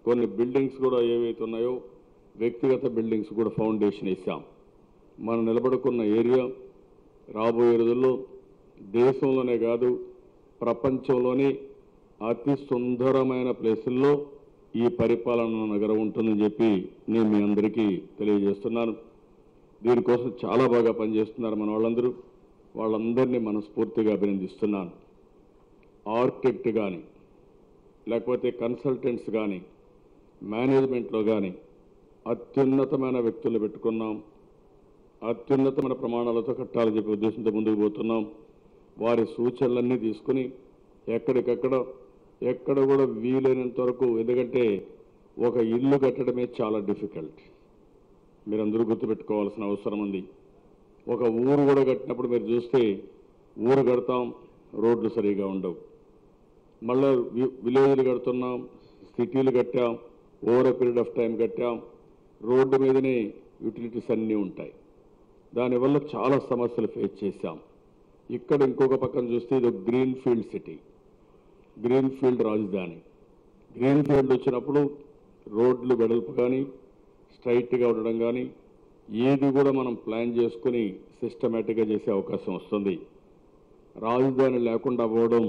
కొన్ని బిల్డింగ్స్ కూడా ఏవైతే ఉన్నాయో వ్యక్తిగత బిల్డింగ్స్ కూడా ఫౌండేషన్ వేసాం మనం నిలబడుకున్న ఏరియా రాబోయే రోజుల్లో దేశంలోనే కాదు ప్రపంచంలోనే అతి సుందరమైన ప్లేసుల్లో ఈ పరిపాలన నగరం ఉంటుందని చెప్పి నేను మీ అందరికీ తెలియజేస్తున్నాను దీనికోసం చాలా బాగా పనిచేస్తున్నారు మన వాళ్ళందరూ వాళ్ళందరినీ మనస్ఫూర్తిగా అభినందిస్తున్నాను ఆర్కిటెక్ట్ కానీ లేకపోతే కన్సల్టెంట్స్ కానీ మేనేజ్మెంట్లో కానీ అత్యున్నతమైన వ్యక్తులు పెట్టుకున్నాం అత్యున్నతమైన ప్రమాణాలతో కట్టాలని చెప్పే ఉద్దేశంతో ముందుకు పోతున్నాం వారి సూచనలన్నీ తీసుకుని ఎక్కడికక్కడ ఎక్కడ కూడా వీలైనంత వరకు ఎందుకంటే ఒక ఇల్లు కట్టడమే చాలా డిఫికల్ట్ మీరందరూ గుర్తుపెట్టుకోవాల్సిన అవసరం ఉంది ఒక ఊరు కూడా కట్టినప్పుడు మీరు చూస్తే ఊరు కడతాం రోడ్లు సరిగా ఉండవు మళ్ళా వి- విలేజ్లు కడుతున్నాం సిటీలు కట్టాం over a period of time కట్టాం రోడ్డు మీదనే యూటిలిటీస్ అన్నీ ఉంటాయి దానివల్ల చాలా సమస్యలు ఫేస్ చేశాం ఇక్కడ ఇంకొక పక్కన చూస్తే ఇది green field city green field రాజధాని గ్రీన్ ఫీల్డ్ వచ్చినప్పుడు రోడ్లు వెడల్పు కానీ స్ట్రైట్గా ఉండడం కానీ ఏది కూడా మనం ప్లాన్ చేసుకుని సిస్టమేటిక్గా చేసే అవకాశం వస్తుంది రాజధాని లేకుండా పోవడం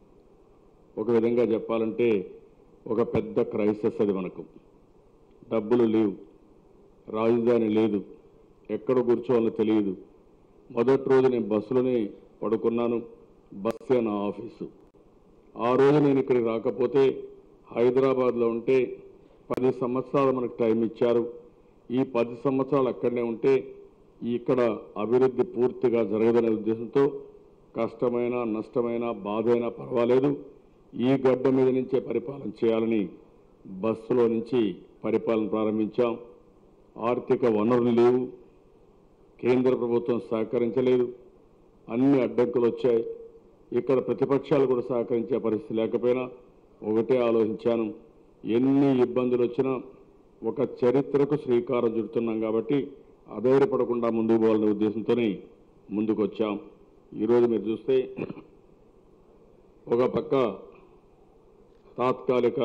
ఒక విధంగా చెప్పాలంటే ఒక పెద్ద క్రైసిస్ అది మనకు డబ్బులు లేవు రాజధాని లేదు ఎక్కడ కూర్చోవాలో తెలియదు మొదటి రోజు నేను బస్సులోనే పడుకున్నాను బస్సే నా ఆఫీసు ఆ రోజు నేను ఇక్కడికి రాకపోతే హైదరాబాద్లో ఉంటే పది సంవత్సరాలు మనకు టైం ఇచ్చారు ఈ పది సంవత్సరాలు అక్కడనే ఉంటే ఇక్కడ అభివృద్ధి పూర్తిగా జరగదనే ఉద్దేశంతో కష్టమైన నష్టమైన బాధైనా పర్వాలేదు ఈ గడ్డ మీద నుంచే పరిపాలన చేయాలని బస్సులో నుంచి పరిపాలన ప్రారంభించాం ఆర్థిక వనరులు లేవు కేంద్ర ప్రభుత్వం సహకరించలేదు అన్ని అడ్డంకులు వచ్చాయి ఇక్కడ ప్రతిపక్షాలు కూడా సహకరించే పరిస్థితి లేకపోయినా ఒకటే ఆలోచించాను ఎన్ని ఇబ్బందులు వచ్చినా ఒక చరిత్రకు శ్రీకారం చుడుతున్నాం కాబట్టి అధైర్యపడకుండా ముందుకు పోవాలనే ఉద్దేశంతోనే ముందుకు వచ్చాం ఈరోజు మీరు చూస్తే ఒక పక్క తాత్కాలిక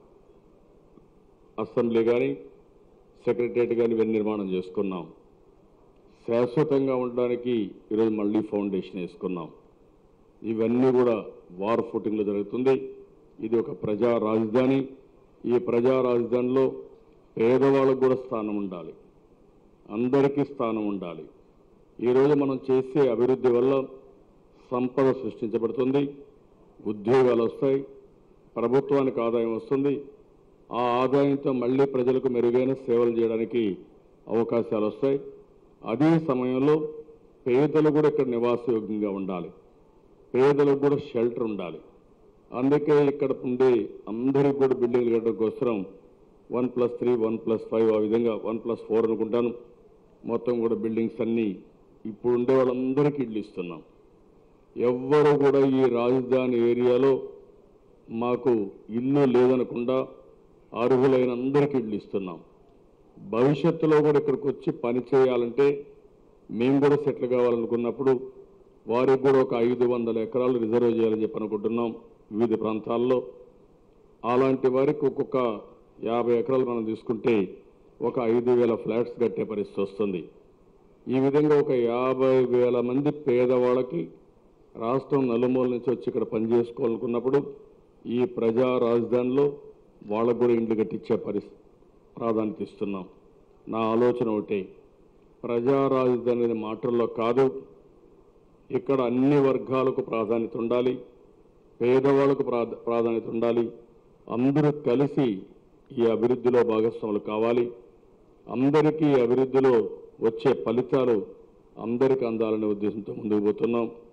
అసెంబ్లీ కానీ సెక్రటరియట్ కానీ ఇవన్నీ నిర్మాణం చేసుకున్నాం శాశ్వతంగా ఉండడానికి ఈరోజు మళ్ళీ ఫౌండేషన్ వేసుకున్నాం ఇవన్నీ కూడా వార్ ఫుటింగ్లో జరుగుతుంది ఇది ఒక ప్రజా రాజధాని ఈ ప్రజా రాజధానిలో పేదవాళ్ళకు కూడా స్థానం ఉండాలి అందరికీ స్థానం ఉండాలి ఈరోజు మనం చేసే అభివృద్ధి వల్ల సంపద సృష్టించబడుతుంది ఉద్యోగాలు వస్తాయి ప్రభుత్వానికి ఆదాయం వస్తుంది ఆ ఆదాయంతో మళ్ళీ ప్రజలకు మెరుగైన సేవలు చేయడానికి అవకాశాలు వస్తాయి అదే సమయంలో పేదలు కూడా ఇక్కడ నివాసయోగ్యంగా ఉండాలి పేదలకు కూడా షెల్టర్ ఉండాలి అందుకే ఇక్కడ ఉండే అందరికి కూడా బిల్డింగ్లు కట్టడం కోసం one plus three one plus five ఆ విధంగా వన్ ప్లస్ ఫోర్ అనుకుంటాను మొత్తం కూడా బిల్డింగ్స్ అన్నీ ఇప్పుడు ఉండే వాళ్ళందరికీ ఇల్లు ఇస్తున్నాం ఎవ్వరు కూడా ఈ రాజధాని ఏరియాలో మాకు ఇల్లు లేదనకుండా అర్హులైన అందరికీ ఇల్లు ఇస్తున్నాం భవిష్యత్తులో కూడా ఇక్కడికి వచ్చి పని చేయాలంటే మేము కూడా సెటిల్ కావాలనుకున్నప్పుడు వారికి కూడా ఒక ఐదు వందల ఎకరాలు రిజర్వ్ చేయాలని చెప్పి అనుకుంటున్నాం వివిధ ప్రాంతాల్లో అలాంటి వారికి ఒక్కొక్క యాభై ఎకరాలు మనం తీసుకుంటే ఒక ఐదు వేల ఫ్లాట్స్ కట్టే పరిస్థితి వస్తుంది ఈ విధంగా ఒక యాభై వేల మంది పేదవాళ్ళకి రాష్ట్రం నలుమూల నుంచి వచ్చి ఇక్కడ పనిచేసుకోవాలనుకున్నప్పుడు ఈ ప్రజా రాజధానిలో వాళ్ళకు కూడా ఇండ్లు కట్టించే పరిస్థితి ప్రాధాన్యత ఇస్తున్నాం నా ఆలోచన ఒకటే ప్రజా రాజధాని అనే మాటల్లో కాదు ఇక్కడ అన్ని వర్గాలకు ప్రాధాన్యత ఉండాలి పేదవాళ్లకు ప్రాధ- ప్రాధాన్యత ఉండాలి అందరూ కలిసి ఈ అభివృద్ధిలో భాగస్వాములు కావాలి అందరికీ ఈ అభివృద్ధిలో వచ్చే ఫలితాలు అందరికీ అందాలనే ఉద్దేశంతో ముందుకు పోతున్నాం